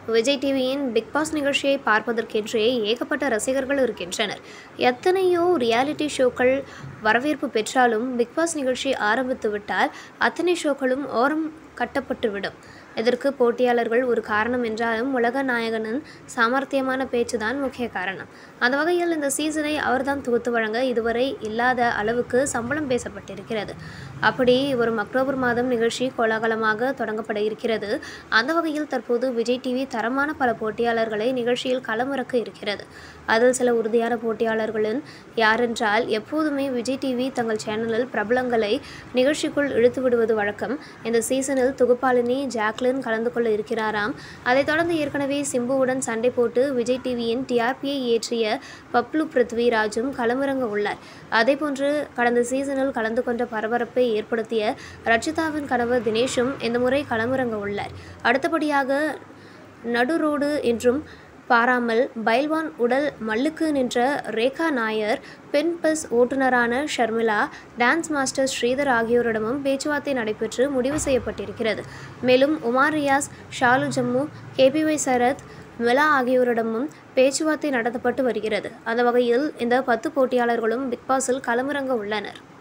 விஜய் டிவியின் big pass நிகழ்ச்சியை பார்ப்பதற்கென்றே ஏகப்பட்ட ரசிகர்கள் இருக்கின்றனர் எத்தனையோ ரியாலிட்டி ஷோக்கள் வரவேற்பு பெற்றாலும் பிக் பாஸ் நிகழ்ச்சி ஆரம்பித்து விட்டால் அத்தனை ஷோக்களும் ஓரம் கட்டப்பட்டுவிடும் இதற்கு போட்டியாளர்கள் ஒரு காரணம் என்றாலும் உலக நாயகனின் சாமர்த்தியமான பேச்சுதான் முக்கிய காரணம் அந்த வகையில் இந்த சீசனை அவர்தான் தொகுத்து வழங்க இதுவரை இல்லாத அளவுக்கு சம்பளம் பேசப்பட்டிருக்கிறது அப்படி வரும் அக்டோபர் மாதம் நிகழ்ச்சி கோலாகலமாக தொடங்கப்பட இருக்கிறது அந்த வகையில் தற்போது விஜய் டிவி தரமான பல போட்டியாளர்களை நிகழ்ச்சியில் களமிறக்க இருக்கிறது அதில் சில உறுதியான போட்டியாளர்களின் யாரென்றால் எப்போதுமே விஜய் டிவி தங்கள் சேனலில் பிரபலங்களை நிகழ்ச்சிக்குள் இழுத்து விடுவது வழக்கம் இந்த சீசனில் தொகுப்பாளினி ஜாக்லின் கலந்து கொள்ள இருக்கிறாராம் அதைத் தொடர்ந்து ஏற்கனவே சிம்புவுடன் சண்டை போட்டு விஜய் டிவியின் டிஆர்பியை ஏற்றிய பப்ளு பிருத்விராஜும் களமிறங்க உள்ளார் அதேபோன்று கடந்த சீசனில் கலந்து கொண்ட பரபரப்பை ஏற்படுத்திய ரட்சிதாவின் கணவர் தினேஷும் இந்த முறை களமிறங்க உள்ளார் அடுத்தபடியாக நடுரோடு என்றும் பாராமல் பைல்வான் உடல் மல்லுக்கு நின்ற ரேகா நாயர் பெண் பஸ் ஓட்டுநரான ஷர்மிளா டான்ஸ் மாஸ்டர் ஸ்ரீதர் ஆகியோரிடமும் பேச்சுவார்த்தை நடைபெற்று முடிவு செய்யப்பட்டிருக்கிறது மேலும் உமார் ரியாஸ் ஷாலு ஜம்மு கேபிஒய் சரத் மிலா ஆகியோரிடமும் பேச்சுவார்த்தை நடத்தப்பட்டு வருகிறது அந்த வகையில் இந்த பத்து போட்டியாளர்களும் பிக்பாஸில் களமிறங்க உள்ளனர்